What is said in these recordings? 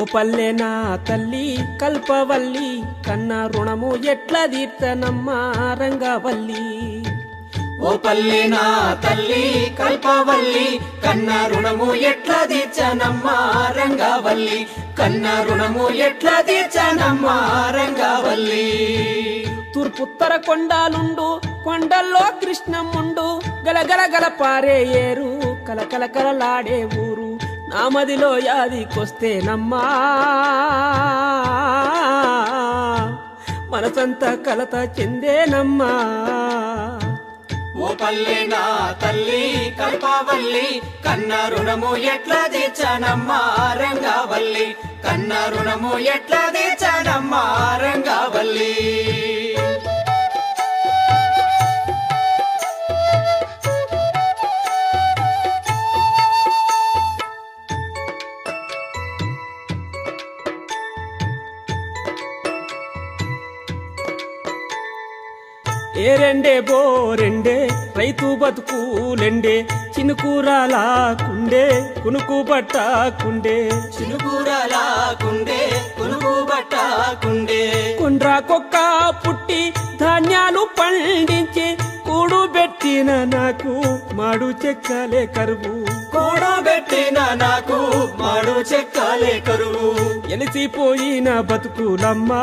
పల్లె నా తల్లి కల్పవల్లి కన్న రుణము ఎట్లా తీర్చనమ్మా రంగవల్లి ఓ పల్లె నా తల్లి కల్పవల్లి కన్న రుణము ఎట్లా తీర్చనమ్మా రంగవల్లి కన్న రుణము ఎట్లా తీర్చనమ్మా రంగవల్లి తూర్పుత్తర కొండాలుండు కొండల్లో కృష్ణమ్ముండు గలగల గల పారే ఏరు కలకల కలలాడే ఊరు నా మదిలో యాదికొస్తేనమ్మా మనసంతా కలత చెందేనమ్మా ఓ పల్లె నా తల్లి కల్పవల్లి కన్న రుణము ఎట్లా తీర్చనమ్మా రంగవల్లి కన్న రుణము ఎట్లా తీర్చనమ్మా రంగవల్లి ఏరెండే బోరెండే రైతు బతుకులెండే చినుకూరలాకుండే కునుకు పట్టాకుండే చినుకూరలాకుండే కునుగు బట్టాకుండే కొండ్రా కొక్క పుట్టి ధాన్యాలు పండించి కూడు పెట్టిన నాకు మాడు చెక్కలే కరువు కూడబెట్టిన నాకు మాడు చెక్కలే కరువు ఎలిసిపోయిన బతుకులమ్మా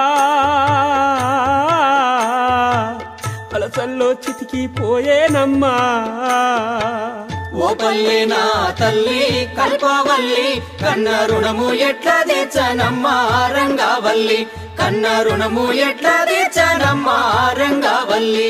అలసల్లో చితికిపోయేనమ్మా ఓ పల్లె నా తల్లి కల్పవల్లి కన్న రుణము ఎట్లా తీర్చనమ్మా రంగవల్లి కన్న రుణము ఎట్లా తీర్చనమ్మా రంగవల్లి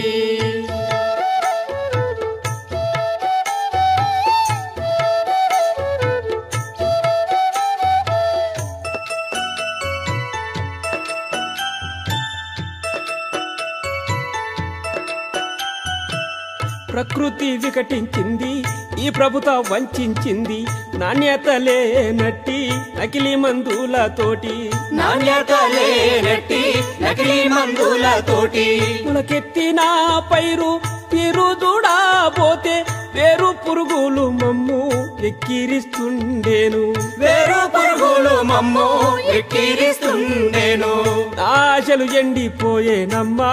ప్రకృతి వికటించింది ఈ ప్రభుత్వం వంచింది నాణ్యత లేనట్టి నకిలీ మందులతోటి నాణ్యత లేనట్టి నకిలీ మందుల తోటి ములకెత్తిన పైరు తిరుదుడాపోతే వేరు పురుగులు మమ్ము ఎక్కిరిస్తుండేను వేరు పురుగులు మమ్ము ఎక్కిరిస్తుండేను ఆశలు ఎండిపోయేనమ్మా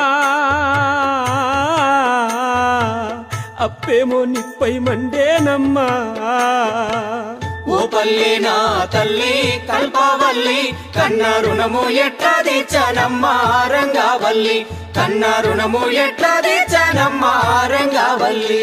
అప్పేమో నిప్పై మండేనమ్మా ఓ పల్లె నా తల్లి కల్పవల్లి కన్న రుణము ఎట్లా తీర్చనమ్మా రంగవల్లి కన్న రుణము ఎట్లా తీర్చనమ్మా రంగవల్లి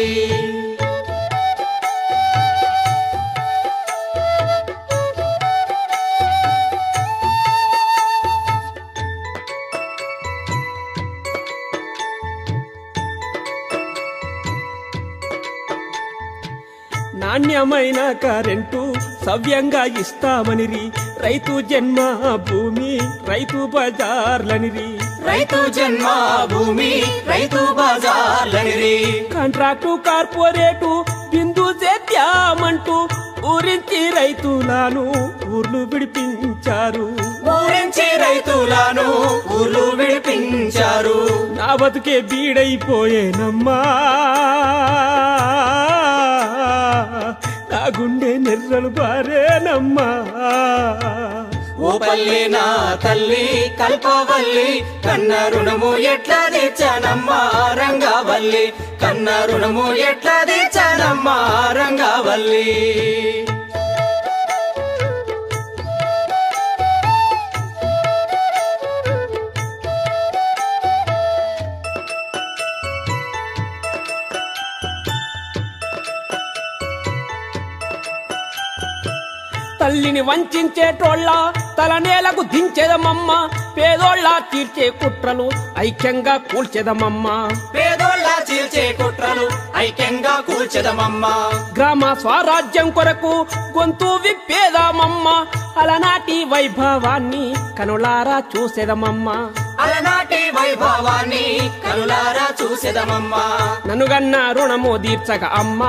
నాణ్యమైన కరెంటు సవ్యంగా ఇస్తామనిరి రైతు జన్మ భూమి రైతు బజార్లనిరి రైతు జన్మ భూమి రైతు బజార్లనిరి కాంట్రాక్టు కార్పొరేటు బిందు సేద్యామంటూ ఊరించి రైతులను ఊర్లు విడిపించారు ఊరించి రైతులను ఊర్లు విడిపించారు నా బతుకే బీడైపోయేనమ్మా నా గుండె నెర్రలు బారేనమ్మా ఓ పల్లె నా తల్లి కల్పవల్లి కన్న రుణము ఎట్లా తీర్చనమ్మా రంగవల్లి కన్న రుణము ఎట్లా తీర్చనమ్మా రంగవల్లి తల్లిని వంచేటోళ్ళ తలనేలకు దించెదమమ్మ పేదోళ్ళ తీర్చే కుట్రలు ఐక్యంగా కూల్చెదమమ్మ పేదోళ్ళ చీల్చే కుట్రలు ఐక్యంగా కూల్చెదమమ్మా గ్రామ స్వరాజ్యం కొరకు గొంతు విప్పేదామమ్మ అలనాటి వైభవాన్ని కనులారా చూసేదమమ్మ అలనాటి వైభవాన్ని కనులారా చూసెదమమ్మా ననుగన్న రుణము తీర్చక అమ్మా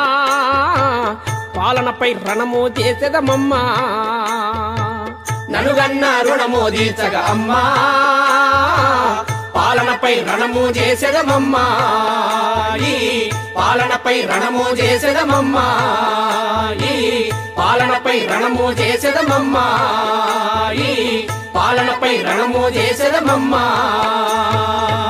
పాలనపై రణము చేసేదమమ్మా ననుగన్న రుణము తీర్చగా అమ్మా పాలనపై రణము చేసేదమమ్మా ఈ పాలనపై రణము చేసేదమమ్మా ఈ పాలనపై రణము చేసేదమమ్మా ఈ పాలనపై రణము చేసేదమమ్మా